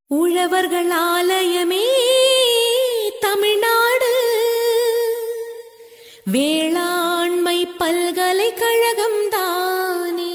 உழவர்கள் ஆலயமே தமிழ்நாடு வேளாண்மை பல்கலைக்கழகம் தானே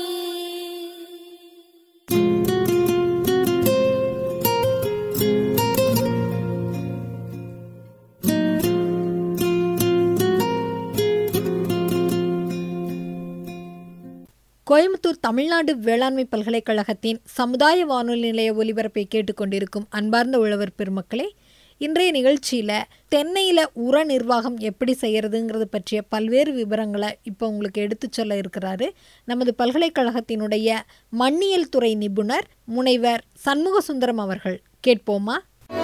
கோயம்புத்தூர் தமிழ்நாடு வேளாண்மை பல்கலைக்கழகத்தின் சமுதாய வானொலி நிலைய ஒலிபரப்பை கேட்டுக்கொண்டிருக்கும் அன்பார்ந்த உழவர் பெருமக்களே இன்றைய நிகழ்ச்சியில் தென்னையில் உர நிர்வாகம் எப்படி செய்யறதுங்கிறது பற்றிய பல்வேறு விவரங்களை இப்போ உங்களுக்கு எடுத்துச் சொல்ல இருக்கிறாரு நமது பல்கலைக்கழகத்தினுடைய மண்ணியல் துறை நிபுணர் முனைவர் சண்முக சுந்தரம் அவர்கள் கேட்போமா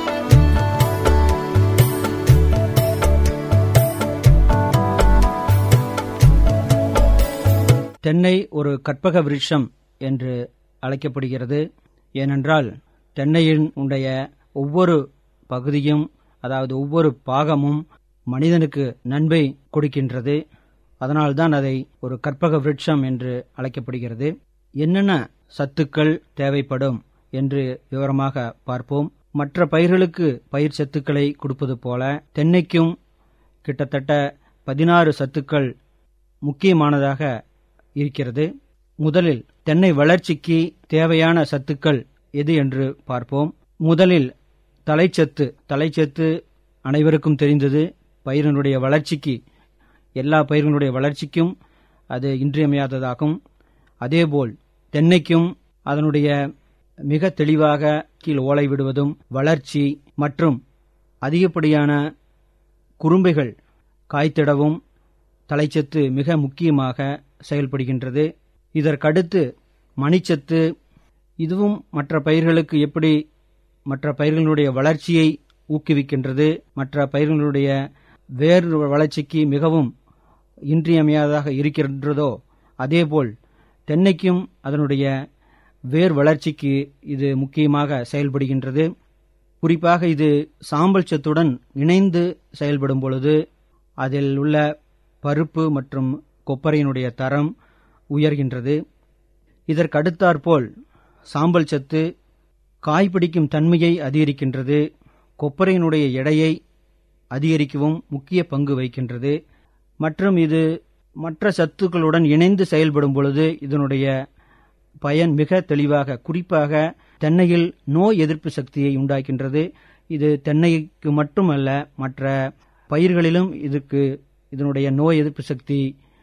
தென்னை ஒரு கற்பக விருட்சம் என்று அழைக்கப்படுகிறது ஏனென்றால் தென்னையின் உடைய ஒவ்வொரு பகுதியும் அதாவது ஒவ்வொரு பாகமும் மனிதனுக்கு நன்மை கொடுக்கின்றது அதனால்தான் அதை ஒரு கற்பக விருட்சம் என்று அழைக்கப்படுகிறது என்னென்ன சத்துக்கள் தேவைப்படும் என்று விவரமாக பார்ப்போம் மற்ற பயிர்களுக்கு பயிர் சத்துக்களை கொடுப்பது போல தென்னைக்கும் கிட்டத்தட்ட பதினாறு சத்துக்கள் முக்கியமானதாக இருக்கிறது முதலில் தென்னை வளர்ச்சிக்கு தேவையான சத்துக்கள் எது என்று பார்ப்போம் முதலில் தலைச்சத்து தலைச்சத்து அனைவருக்கும் தெரிந்தது பயிரினுடைய வளர்ச்சிக்கு எல்லா பயிர்களுடைய வளர்ச்சிக்கும் அது இன்றியமையாததாகும் அதேபோல் தென்னைக்கும் அதனுடைய மிக தெளிவாக கீழ் ஓலை விடுவதும் வளர்ச்சி மற்றும் அதிகப்படியான குறும்பைகள் காய்த்திடவும் தலைச்சத்து மிக முக்கியமாக செயல்படுகின்றது இதற்கடுத்து மணிச்சத்து இதுவும் மற்ற பயிர்களுக்கு எப்படி மற்ற பயிர்களுடைய வளர்ச்சியை ஊக்குவிக்கின்றது மற்ற பயிர்களுடைய வேர் வளர்ச்சிக்கு மிகவும் இன்றியமையாததாக இருக்கின்றதோ அதேபோல் தென்னைக்கும் அதனுடைய வேர் வளர்ச்சிக்கு இது முக்கியமாக செயல்படுகின்றது குறிப்பாக இது சாம்பல் சத்துடன் இணைந்து செயல்படும் பொழுது அதில் உள்ள பருப்பு மற்றும் கொப்பரையினுடைய தரம் உயர்கின்றது இதற்கடுத்தாற்போல் சாம்பல் சத்து காய்பிடிக்கும் தன்மையை அதிகரிக்கின்றது கொப்பரையினுடைய எடையை அதிகரிக்கவும் முக்கிய பங்கு வகிக்கின்றது மற்றும் இது மற்ற சத்துக்களுடன் இணைந்து செயல்படும் பொழுது இதனுடைய பயன் மிக தெளிவாக குறிப்பாக தென்னையில் நோய் எதிர்ப்பு சக்தியை உண்டாக்கின்றது இது தென்னைக்கு மட்டுமல்ல மற்ற பயிர்களிலும் இதுக்கு இதனுடைய நோய் எதிர்ப்பு சக்தி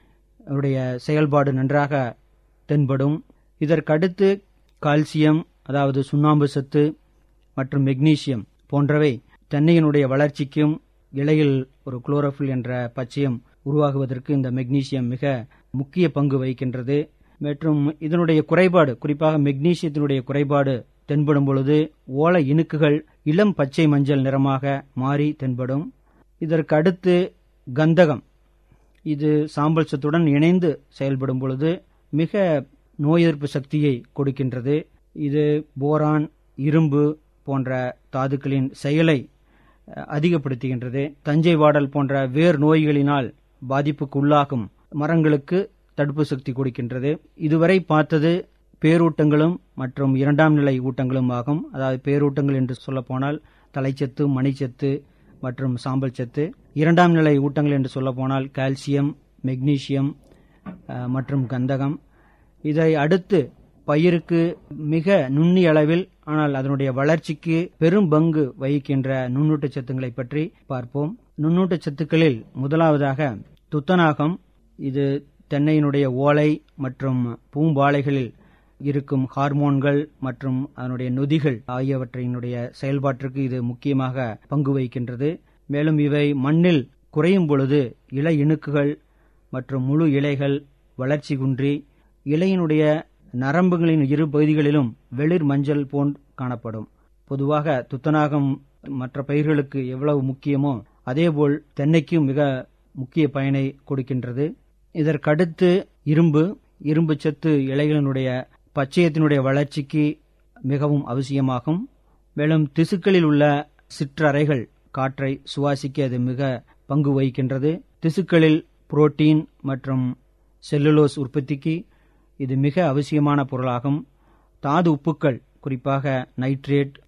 உடைய செயல்பாடு நன்றாக தென்படும் இதற்கடுத்து கால்சியம் அதாவது சுண்ணாம்பு சத்து மற்றும் மெக்னீசியம் போன்றவை தென்னையினுடைய வளர்ச்சிக்கும் இலையில் ஒரு குளோரோஃபில் என்ற பச்சையம் உருவாகுவதற்கு இந்த மெக்னீசியம் மிக முக்கிய பங்கு வகிக்கின்றது மற்றும் இதனுடைய குறைபாடு குறிப்பாக மெக்னீசியத்தினுடைய குறைபாடு தென்படும் பொழுது ஓலை இணுக்குகள் இளம் பச்சை மஞ்சள் நிறமாக மாறி தென்படும் இதற்கு அடுத்து கந்தகம் இது சாம்பல் சத்துடன் இணைந்து செயல்படும் பொழுது மிக நோய் எதிர்ப்பு சக்தியை கொடுக்கின்றது இது போரான் இரும்பு போன்ற தாதுக்களின் செயலை அதிகப்படுத்துகின்றது தஞ்சை வாடல் போன்ற வேர் நோய்களினால் பாதிப்புக்கு உள்ளாகும் மரங்களுக்கு தடுப்பு சக்தி கொடுக்கின்றது இதுவரை பார்த்தது பேரூட்டங்களும் மற்றும் இரண்டாம் நிலை ஊட்டங்களும் ஆகும் அதாவது பேரூட்டங்கள் என்று சொல்லப்போனால் தலைச்சத்து மணிச்சத்து மற்றும் சாம்பல் சத்து இரண்டாம் நிலை ஊட்டங்கள் என்று சொல்லப்போனால் கால்சியம் மெக்னீசியம் மற்றும் கந்தகம் இதை அடுத்து பயிருக்கு மிக நுண்ணிய அளவில் ஆனால் அதனுடைய வளர்ச்சிக்கு பெரும் பங்கு வகிக்கின்ற நுண்ணூட்ட சத்துக்களை பற்றி பார்ப்போம் நுண்ணூட்ட சத்துக்களில் முதலாவதாக துத்தநாகம் இது தென்னையினுடைய ஓலை மற்றும் பூம்பாலைகளில் இருக்கும் ஹார்மோன்கள் மற்றும் அதனுடைய நொதிகள் ஆகியவற்றினுடைய செயல்பாட்டிற்கு இது முக்கியமாக பங்கு வகிக்கின்றது மேலும் இவை மண்ணில் குறையும் பொழுது இலை இணுக்குகள் மற்றும் முழு இலைகள் வளர்ச்சி குன்றி இலையினுடைய நரம்புகளின் இரு பகுதிகளிலும் வெளிர் மஞ்சள் போன் காணப்படும் பொதுவாக துத்தநாகம் மற்ற பயிர்களுக்கு எவ்வளவு முக்கியமோ அதேபோல் தென்னைக்கும் மிக முக்கிய பயனை கொடுக்கின்றது இதற்கடுத்து இரும்பு இரும்பு சத்து இலைகளினுடைய பச்சையத்தினுடைய வளர்ச்சிக்கு மிகவும் அவசியமாகும் மேலும் திசுக்களில் உள்ள சிற்றறைகள் காற்றை சுவாசிக்க அது மிக பங்கு வகிக்கின்றது திசுக்களில் புரோட்டீன் மற்றும் செல்லுலோஸ் உற்பத்திக்கு இது மிக அவசியமான பொருளாகும் தாது உப்புக்கள் குறிப்பாக நைட்ரேட்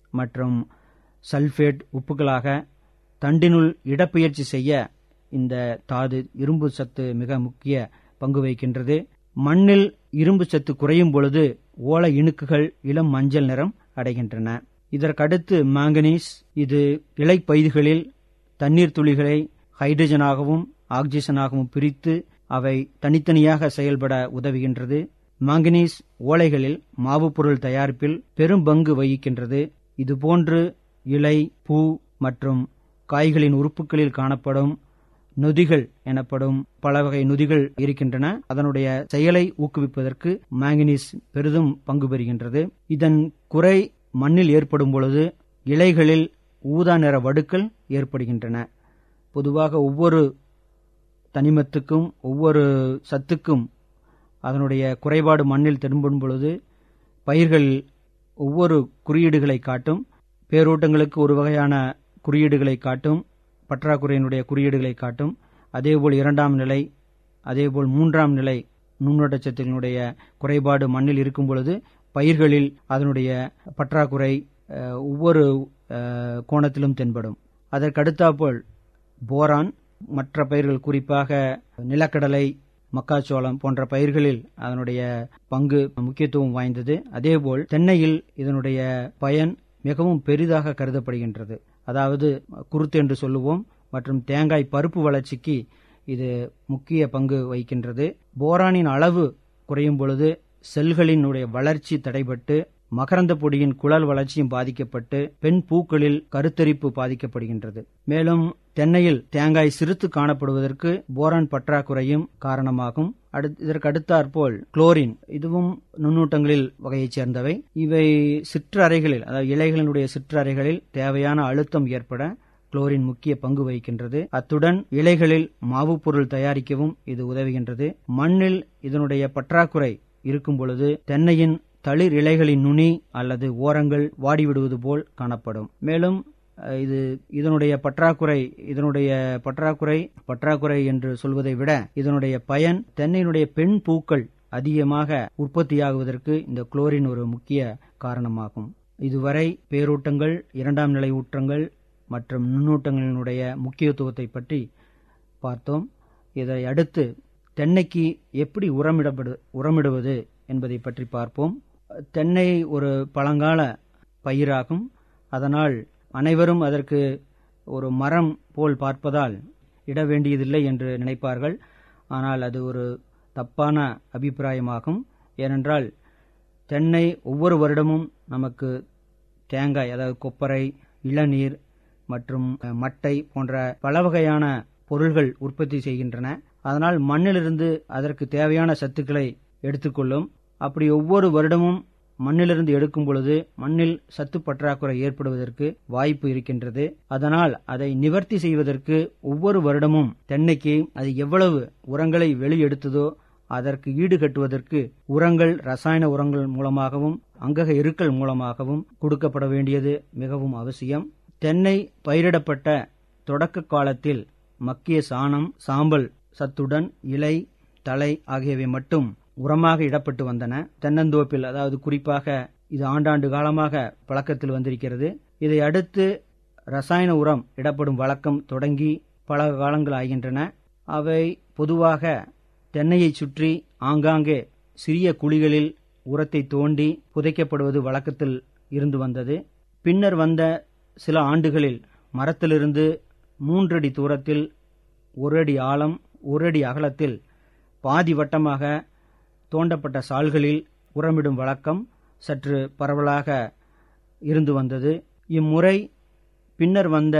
மற்றும் சல்ஃபேட் உப்புகளாக தண்டினுள் இடப்பெயர்ச்சி செய்ய இந்த தாது இரும்பு சத்து மிக முக்கிய பங்கு வகிக்கின்றது மண்ணில் இரும்பு சத்து குறையும் பொழுது ஓலை இணுக்குகள் இளம் மஞ்சள் நிறம் அடைகின்றன இதற்கடுத்து மாங்கனீஸ் இது இலைப்பயிர்களில் தண்ணீர் துளிகளை ஹைட்ரஜனாகவும் ஆக்சிஜனாகவும் பிரித்து அவை தனித்தனியாக செயல்பட உதவுகின்றது மாங்கனீஸ் ஓலைகளில் மாவுப் பொருள் தயாரிப்பில் பெரும் பங்கு வகிக்கின்றது இதுபோன்று இலை பூ மற்றும் காய்களின் உறுப்புகளில் காணப்படும் நொதிகள் எனப்படும் பல வகை நொதிகள் இருக்கின்றன அதனுடைய செயலை ஊக்குவிப்பதற்கு மாங்கனீஸ் பெரிதும் பங்கு பெறுகின்றது இதன் குறை மண்ணில் ஏற்படும் பொழுது இலைகளில் ஊதா நிற வடுக்கள் ஏற்படுகின்றன பொதுவாக ஒவ்வொரு தனிமத்துக்கும் ஒவ்வொரு சத்துக்கும் அதனுடைய குறைபாடு மண்ணில் திரும்பும் பொழுது பயிர்கள் ஒவ்வொரு குறியீடுகளை காட்டும் பேரூட்டங்களுக்கு ஒரு வகையான குறியீடுகளை காட்டும் பற்றாக்குறையினுடைய குறியீடுகளை காட்டும் அதேபோல் இரண்டாம் நிலை அதேபோல் மூன்றாம் நிலை நுண்ணூட்டச்சத்தினுடைய குறைபாடு மண்ணில் இருக்கும் பொழுது பயிர்களில் அதனுடைய பற்றாக்குறை அஹ், ஒவ்வொரு அஹ், கோணத்திலும் தென்படும் அதற்கடுத்தாற்போல் போரான் மற்ற பயிர்கள் குறிப்பாக நிலக்கடலை மக்காச்சோளம் போன்ற பயிர்களில் அதனுடைய பங்கு முக்கியத்துவம் வாய்ந்தது அதேபோல் தென்னையில் இதனுடைய பயன் மிகவும் பெரிதாக கருதப்படுகின்றது அதாவது குருத்து என்று சொல்லுவோம் மற்றும் தேங்காய் பருப்பு வளர்ச்சிக்கு இது முக்கிய பங்கு வகிக்கின்றது போரானின் அளவு குறையும் பொழுது செல்களினுடைய வளர்ச்சி தடைபட்டு மகரந்த பொடியின் குழல் வளர்ச்சியும் பாதிக்கப்பட்டு பெண் பூக்களில் கருத்தரிப்பு பாதிக்கப்படுகின்றது மேலும் தென்னையில் தேங்காய் சிறுத்து காணப்படுவதற்கு போரான் பற்றாக்குறையும் காரணமாகும் அடுத்- இதற்கு அடுத்தாற்போல் குளோரின் இதுவும் நுண்ணூட்டங்களில் வகையைச் சேர்ந்தவை இவை சிற்றறைகளில் அதாவது இலைகளினுடைய சிற்றறைகளில் தேவையான அழுத்தம் ஏற்பட குளோரின் முக்கிய பங்கு வகிக்கின்றது அத்துடன் இலைகளில் மாவுப் பொருள் தயாரிக்கவும் இது உதவுகின்றது மண்ணில் இதனுடைய பற்றாக்குறை இருக்கும் பொழுது தென்னையின் தளிர் இலைகளின் நுனி அல்லது ஓரங்கள் வாடிவிடுவது போல் காணப்படும் மேலும் அஹ், இது இதனுடைய பற்றாக்குறை இதனுடைய பற்றாக்குறை பற்றாக்குறை என்று சொல்வதை விட இதனுடைய பயன் தென்னையினுடைய பெண் பூக்கள் அதிகமாக உற்பத்தியாகுவதற்கு இந்த குளோரின் ஒரு முக்கிய காரணமாகும் இதுவரை பேரூட்டங்கள் இரண்டாம் நிலை ஊற்றங்கள் மற்றும் நுண்ணூட்டங்களினுடைய முக்கியத்துவத்தை பற்றி பார்த்தோம் இதை அடுத்து தென்னைக்கு எப்படி உரமிடப்படு உரமிடுவது என்பதை பற்றி பார்ப்போம் தென்னை ஒரு பழங்கால பயிராகும் அதனால் அனைவரும் அதற்கு ஒரு மரம் போல் பார்ப்பதால் இட வேண்டியதில்லை என்று நினைப்பார்கள் ஆனால் அது ஒரு தப்பான அபிப்பிராயமாகும் ஏனென்றால் தென்னை ஒவ்வொரு வருடமும் நமக்கு தேங்காய் அதாவது கொப்பரை இளநீர் மற்றும் அஹ், மட்டை போன்ற பல வகையான பொருள்கள் உற்பத்தி செய்கின்றன அதனால் மண்ணிலிருந்து அதற்கு தேவையான சத்துக்களை எடுத்துக்கொள்ளும் அப்படி ஒவ்வொரு வருடமும் மண்ணிலிருந்து எடுக்கும் பொழுது மண்ணில் சத்து பற்றாக்குறை ஏற்படுவதற்கு வாய்ப்பு இருக்கின்றது அதனால் அதை நிவர்த்தி செய்வதற்கு ஒவ்வொரு வருடமும் தென்னைக்கு அது எவ்வளவு உரங்களை வெளியெடுத்ததோ அதற்கு ஈடுகட்டுவதற்கு உரங்கள் ரசாயன உரங்கள் மூலமாகவும் அங்கக எருக்கள் மூலமாகவும் கொடுக்கப்பட வேண்டியது மிகவும் அவசியம் தென்னை பயிரிடப்பட்ட தொடக்க காலத்தில் மக்கிய சாணம் சாம்பல் சத்துடன் இலை தலை ஆகியவை மட்டும் உரமாக இடப்பட்டு வந்தன தென்னந்தோப்பில் அதாவது குறிப்பாக இது ஆண்டாண்டு காலமாக பழக்கத்தில் வந்திருக்கிறது இதை அடுத்து ரசாயன உரம் இடப்படும் வழக்கம் தொடங்கி பல காலங்கள் ஆகின்றன அவை பொதுவாக தென்னையைச் சுற்றி ஆங்காங்கே சிறிய குழிகளில் உரத்தை தோண்டி புதைக்கப்படுவது வழக்கத்தில் இருந்து வந்தது பின்னர் வந்த சில ஆண்டுகளில் மரத்திலிருந்து மூன்றடி தூரத்தில் ஒரு அடி ஆழம் ஒரு அடி அகலத்தில் பாதி வட்டமாக தோண்டப்பட்ட சால்களில் உரமிடும் வழக்கம் சற்று பரவலாக இருந்து வந்தது இம்முறை பின்னர் வந்த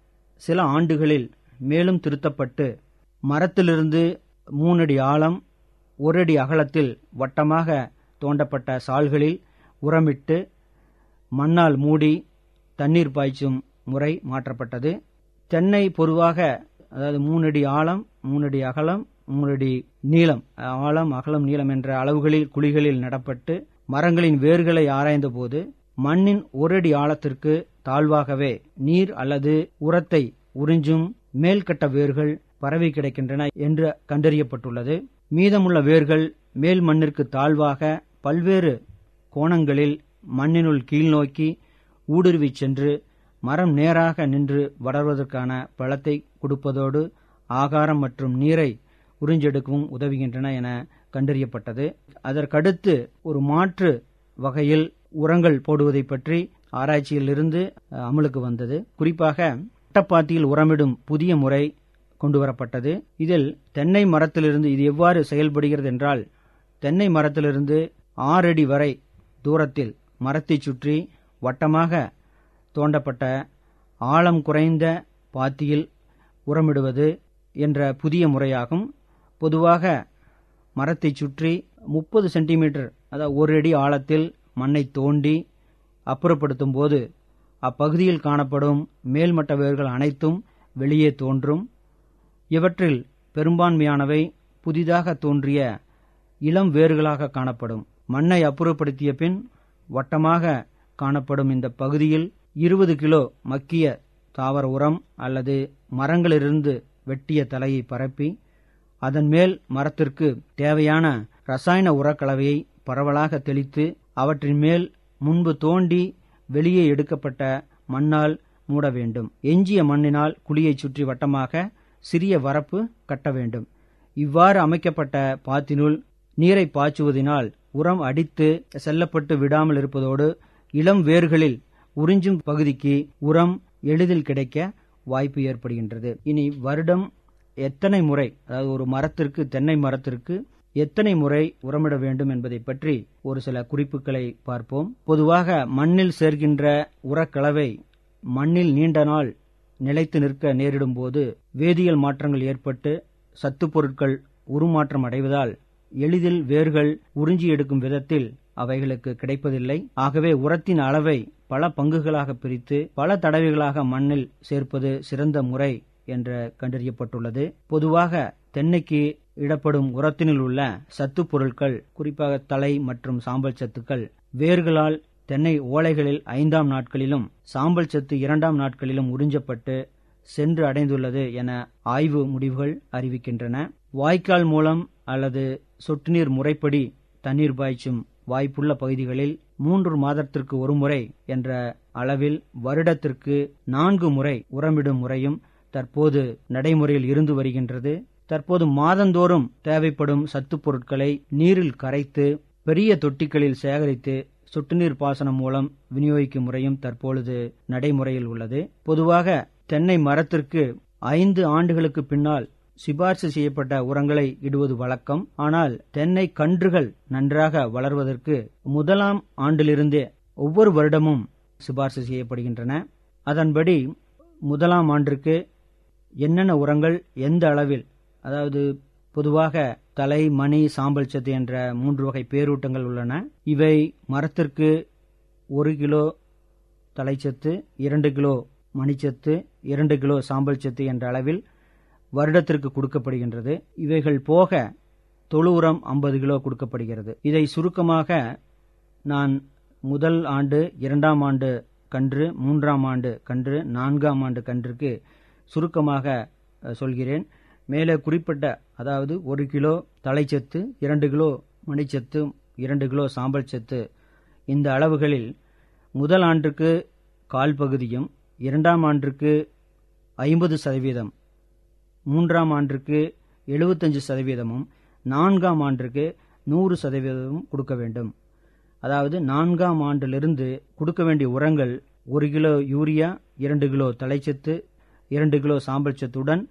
சில ஆண்டுகளில் மேலும் திருத்தப்பட்டு மரத்திலிருந்து மூணடி ஆழம் ஒரு அடி அகலத்தில் வட்டமாக தோண்டப்பட்ட சால்களில் உரமிட்டு மண்ணால் மூடி தண்ணீர் பாய்ச்சும் முறை மாற்றப்பட்டது தென்னை பொதுவாக அதாவது மூணடி ஆழம் மூணடி அகலம் மூணடி நீளம் ஆழம் அகலம் நீளம் என்ற அளவுகளில் குழிகளில் நடப்பட்டு மரங்களின் வேர்களை ஆராய்ந்தபோது மண்ணின் ஒரு அடி ஆழத்திற்கு தாழ்வாகவே நீர் அல்லது உரத்தை உறிஞ்சும் மேல்கட்ட வேர்கள் பரவி கிடக்கின்றன என்று கண்டறியப்பட்டுள்ளது மீதமுள்ள வேர்கள் மேல் மண்ணிற்கு தாழ்வாக பல்வேறு கோணங்களில் மண்ணினுள் கீழ்நோக்கி ஊடுருவிச் சென்று மரம் நேராக நின்று வளர்வதற்கான பழத்தை கொடுப்பதோடு ஆகாரம் மற்றும் நீரை உறிஞ்செடுக்கவும் உதவுகின்றன என கண்டறியப்பட்டது அதற்கடுத்து ஒரு மாற்று வகையில் உரங்கள் போடுவதை பற்றி ஆராய்ச்சியிலிருந்து அஹ், அமலுக்கு வந்தது குறிப்பாக அட்டப்பாத்தியில் உரமிடும் புதிய முறை கொண்டு வரப்பட்டது இதில் தென்னை மரத்திலிருந்து இது எவ்வாறு செயல்படுகிறது என்றால் தென்னை மரத்திலிருந்து ஆறடி வரை தூரத்தில் மரத்தை சுற்றி வட்டமாக தோண்டப்பட்ட ஆழம் குறைந்த பாத்தியில் உரமிடுவது என்ற புதிய முறையாகும் பொதுவாக மரத்தை சுற்றி முப்பது சென்டிமீட்டர் அதாவது ஒரு அடி ஆழத்தில் மண்ணை தோண்டி அப்புறப்படுத்தும் போது அப்பகுதியில் காணப்படும் மேல்மட்ட வேர்கள் அனைத்தும் வெளியே தோன்றும் இவற்றில் பெரும்பான்மையானவை புதிதாக தோன்றிய இளம் வேர்களாக காணப்படும் மண்ணை அப்புறப்படுத்திய பின் வட்டமாக காணப்படும் இந்த பகுதியில் இருபது கிலோ மக்கிய தாவர உரம் அல்லது மரங்களிலிருந்து வெட்டிய தலையை பரப்பி அதன் மேல் மரத்திற்கு தேவையான ரசாயன உரக்கலவையை பரவலாக தெளித்து அவற்றின் மேல் முன்பு தோண்டி வெளியே எடுக்கப்பட்ட மண்ணால் மூட வேண்டும் எஞ்சிய மண்ணினால் குழியைச் சுற்றி வட்டமாக சிறிய வரப்பு கட்ட வேண்டும் இவ்வாறு அமைக்கப்பட்ட பாத்தினுள் நீரை பாய்ச்சுவதினால் உரம் அடித்து செல்லப்பட்டு விடாமல் இருப்பதோடு இளம் வேர்களில் உறிஞ்சும் பகுதிக்கு உரம் எளிதில் கிடைக்க வாய்ப்பு ஏற்படுகின்றது இனி வருடம் எத்தனை முறை அதாவது ஒரு மரத்திற்கு தென்னை மரத்திற்கு எத்தனை முறை உரமிட வேண்டும் என்பதை பற்றி ஒரு சில குறிப்புகளை பார்ப்போம் பொதுவாக மண்ணில் சேர்க்கின்ற உரக்கலவை மண்ணில் நீண்ட நாள் நிலைத்து நிற்க நேரிடும் போது வேதியியல் மாற்றங்கள் ஏற்பட்டு சத்துப் பொருட்கள் உருமாற்றம் அடைவதால் எளிதில் வேர்கள் உறிஞ்சி எடுக்கும் விதத்தில் அவைகளுக்கு கிடைப்பதில்லை ஆகவே உரத்தின் அளவை பல பங்குகளாக பிரித்து பல தடவைகளாக மண்ணில் சேர்ப்பது சிறந்த முறை என்று கண்டறியப்பட்டுள்ளது பொதுவாக தென்னைக்கு இடப்படும் உரத்தினில் உள்ள சத்துப் பொருட்கள் குறிப்பாக தலை மற்றும் சாம்பல் சத்துக்கள் வேர்களால் தென்னை ஓலைகளில் ஐந்தாம் நாட்களிலும் சாம்பல் சத்து இரண்டாம் நாட்களிலும் உறிஞ்சப்பட்டு சென்று அடைந்துள்ளது என ஆய்வு முடிவுகள் அறிவிக்கின்றன வாய்க்கால் மூலம் அல்லது சொட்டுநீர் முறைப்படி தண்ணீர் பாய்ச்சும் வாய்ப்புள்ள பகுதிகளில் மூன்று மாதத்திற்கு ஒரு முறை என்ற அளவில் வருடத்திற்கு நான்கு முறை உரமிடும் முறையும் தற்போது நடைமுறையில் இருந்து வருகின்றது தற்போது மாதந்தோறும் தேவைப்படும் சத்துப் பொருட்களை நீரில் கரைத்து பெரிய தொட்டிகளில் சேகரித்து சொட்டுநீர் பாசனம் மூலம் விநியோகிக்கும் முறையும் தற்பொழுது நடைமுறையில் உள்ளது பொதுவாக தென்னை மரத்திற்கு ஐந்து ஆண்டுகளுக்கு பின்னால் சிபார்சு செய்யப்பட்ட உரங்களை இடுவது வழக்கம் ஆனால் தென்னை கன்றுகள் நன்றாக வளர்வதற்கு முதலாம் ஆண்டிலிருந்தே ஒவ்வொரு வருடமும் சிபார்சு செய்யப்படுகின்றன அதன்படி முதலாம் ஆண்டிற்கு என்னென்ன உரங்கள் எந்த அளவில் அதாவது பொதுவாக தலை மணி சாம்பல் சத்து என்ற மூன்று வகை பேரூட்டங்கள் உள்ளன இவை மரத்திற்கு ஒரு கிலோ தலைச்சத்து இரண்டு கிலோ மணிச்சத்து இரண்டு கிலோ சாம்பல் சத்து என்ற அளவில் வருடத்திற்கு கொடுக்கப்படுகின்றது இவைகள் போக தொழு உரம் ஐம்பது கிலோ கொடுக்கப்படுகிறது இதை சுருக்கமாக நான் முதல் ஆண்டு இரண்டாம் ஆண்டு கன்று மூன்றாம் ஆண்டு கன்று நான்காம் ஆண்டு கன்றுக்கு சுருக்கமாக அஹ், சொல்கிறேன் மேலே குறிப்பிட்ட அதாவது ஒரு கிலோ தலைச்சத்து இரண்டு கிலோ மணிச்சத்து இரண்டு கிலோ சாம்பல் சத்து இந்த அளவுகளில் முதல் ஆண்டுக்கு கால் பகுதியும் இரண்டாம் ஆண்டுக்கு ஐம்பது சதவீதம் மூன்றாம் ஆண்டிற்கு எழுபத்தஞ்சு சதவீதமும் நான்காம் ஆண்டிற்கு நூறு சதவீதமும் கொடுக்க வேண்டும் அதாவது நான்காம் ஆண்டிலிருந்து கொடுக்க வேண்டிய உரங்கள் ஒரு கிலோ யூரியா இரண்டு கிலோ தலைச்சத்து இரண்டு கிலோ சாம்பல் சத்துடன்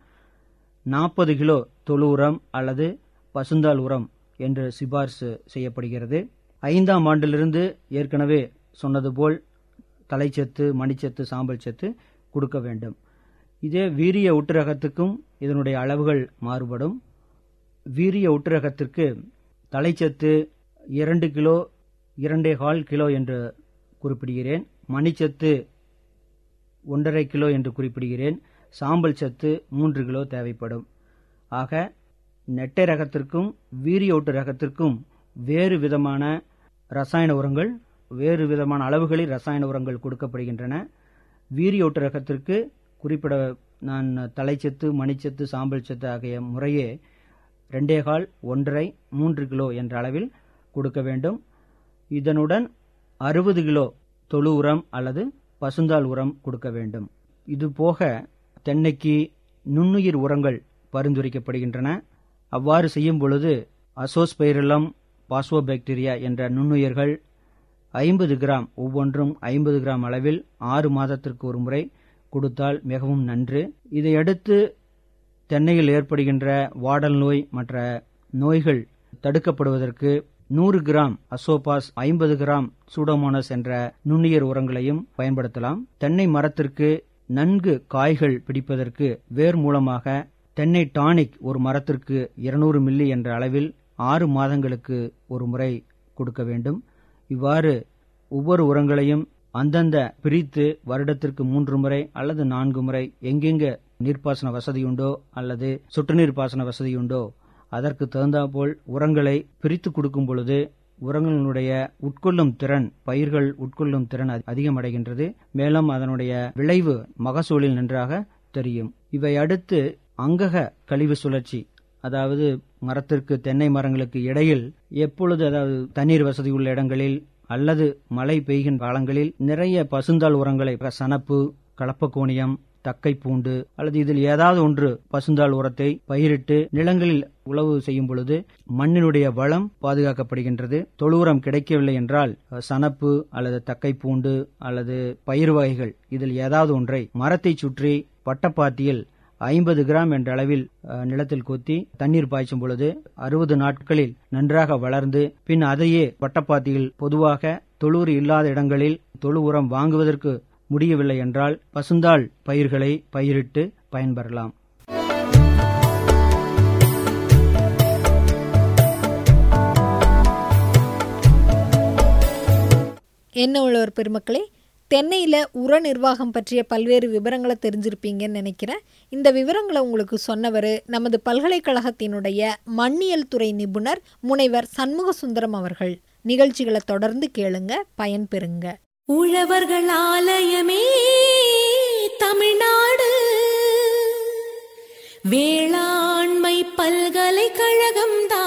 நாற்பது கிலோ தொழு உரம் அல்லது பசுந்தாள் உரம் என்று சிபார்சு செய்யப்படுகிறது ஐந்தாம் ஆண்டிலிருந்து ஏற்கனவே சொன்னது போல் தலைச்சத்து மணிச்சத்து சாம்பல் சத்து கொடுக்க வேண்டும் இதே வீரிய உட்டுரகத்துக்கும் இதனுடைய அளவுகள் மாறுபடும் வீரிய உட்டுரகத்திற்கு தலைச்சத்து இரண்டு கிலோ இரண்டே கால் கிலோ என்று குறிப்பிடுகிறேன் மணிச்சத்து ஒன்றரை கிலோ என்று குறிப்பிடுகிறேன் சாம்பல் சத்து மூன்று கிலோ தேவைப்படும் ஆக நெட்டை ரகத்திற்கும் வீரியோட்டு ரகத்திற்கும் வேறு விதமான ரசாயன உரங்கள் வேறு விதமான அளவுகளில் ரசாயன உரங்கள் கொடுக்கப்படுகின்றன வீரியோட்டு ரகத்திற்கு குறிப்பிட நான் தலைச்சத்து மணிச்சத்து சாம்பல் சத்து ஆகிய முறையே ரெண்டே கால் ஒன்றரை மூன்று கிலோ என்ற அளவில் கொடுக்க வேண்டும் இதனுடன் அறுபது கிலோ தொழு உரம் அல்லது பசுந்தாள் உரம் கொடுக்க வேண்டும் இது போக தென்னைக்கு நுண்ணுயிர் உரங்கள் பரிந்துரைக்கப்படுகின்றன அவ்வாறு செய்யும் பொழுது அசோஸ்பைரலம் பாஸ்வோபாக்டீரியா என்ற நுண்ணுயிர்கள் ஐம்பது கிராம் ஒவ்வொன்றும் ஐம்பது கிராம் அளவில் ஆறு மாதத்திற்கு ஒரு முறை கொடுத்தால் மிகவும் நன்று இதையடுத்து தென்னையில் ஏற்படுகின்ற வாடல் நோய் மற்ற நோய்கள் தடுக்கப்படுவதற்கு நூறு கிராம் அசோபாஸ் ஐம்பது கிராம் சூடோமோனஸ் என்ற நுண்ணுயிர் உரங்களையும் பயன்படுத்தலாம் தென்னை மரத்திற்கு நன்கு காய்கள் பிடிப்பதற்கு வேர் மூலமாக தென்னை டானிக் ஒரு மரத்திற்கு இருநூறு மில்லி என்ற அளவில் ஆறு மாதங்களுக்கு ஒரு முறை கொடுக்க வேண்டும் இவ்வாறு ஒவ்வொரு உரங்களையும் அந்தந்த பிரித்து வருடத்திற்கு மூன்று முறை அல்லது நான்கு முறை எங்கெங்க நீர்ப்பாசன வசதியுண்டோ அல்லது சொட்டுநீர் பாசன வசதியுண்டோ அதற்கு தகுந்தாற்போல் உரங்களை பிரித்து கொடுக்கும் பொழுது உரங்களினுடைய உட்கொள்ளும் திறன் பயிர்கள் உட்கொள்ளும் திறன் அதிகமடைகின்றது மேலும் அதனுடைய விளைவு மகசூலில் நன்றாக தெரியும் இவை அடுத்து அங்கக கழிவு சுழற்சி அதாவது மரத்திற்கு தென்னை மரங்களுக்கு இடையில் எப்பொழுது அதாவது தண்ணீர் வசதி உள்ள இடங்களில் அல்லது மழை பெய்கின்ற காலங்களில் நிறைய பசுந்தாள் உரங்களை சனப்பு கலப்பக்கோணியம் தக்கை பூண்டு அல்லது இதில் ஏதாவது ஒன்று பசுந்தாள் உரத்தை பயிரிட்டு நிலங்களில் உழவு செய்யும் பொழுது மண்ணினுடைய வளம் பாதுகாக்கப்படுகின்றது தொழு உரம் கிடைக்கவில்லை என்றால் சனப்பு அல்லது தக்கை பூண்டு அல்லது பயிர் வகைகள் இதில் ஏதாவது ஒன்றை மரத்தை சுற்றி பட்டப்பாத்தியில் ஐம்பது கிராம் என்ற அளவில் நிலத்தில் கொத்தி தண்ணீர் பாய்ச்சும் பொழுது அறுபது நாட்களில் நன்றாக வளர்ந்து பின் அதையே வட்டப்பாத்தியில் பொதுவாக தொழுறு இல்லாத இடங்களில் தொழு உரம் வாங்குவதற்கு முடியவில்லை என்றால் பசுந்தாள் பயிர்களை பயிரிட்டு பயன்பெறலாம் என்ன உள்ளவர் பெருமக்களே தென்னையில் உர நிர்வாகம் பற்றிய பல்வேறு விவரங்களை தெரிஞ்சிருப்பீங்கன்னு நினைக்கிறேன் இந்த விவரங்களை உங்களுக்கு சொன்னவர் நமது பல்கலைக்கழகத்தினுடைய மண்ணியல் துறை நிபுணர் முனைவர் சண்முக சுந்தரம் அவர்கள் நிகழ்ச்சிகளை தொடர்ந்து கேளுங்க பயன்பெறுங்க உழவர்கள் ஆலயமே தமிழ்நாடு வேளாண்மை பல்கலைக்கழகம்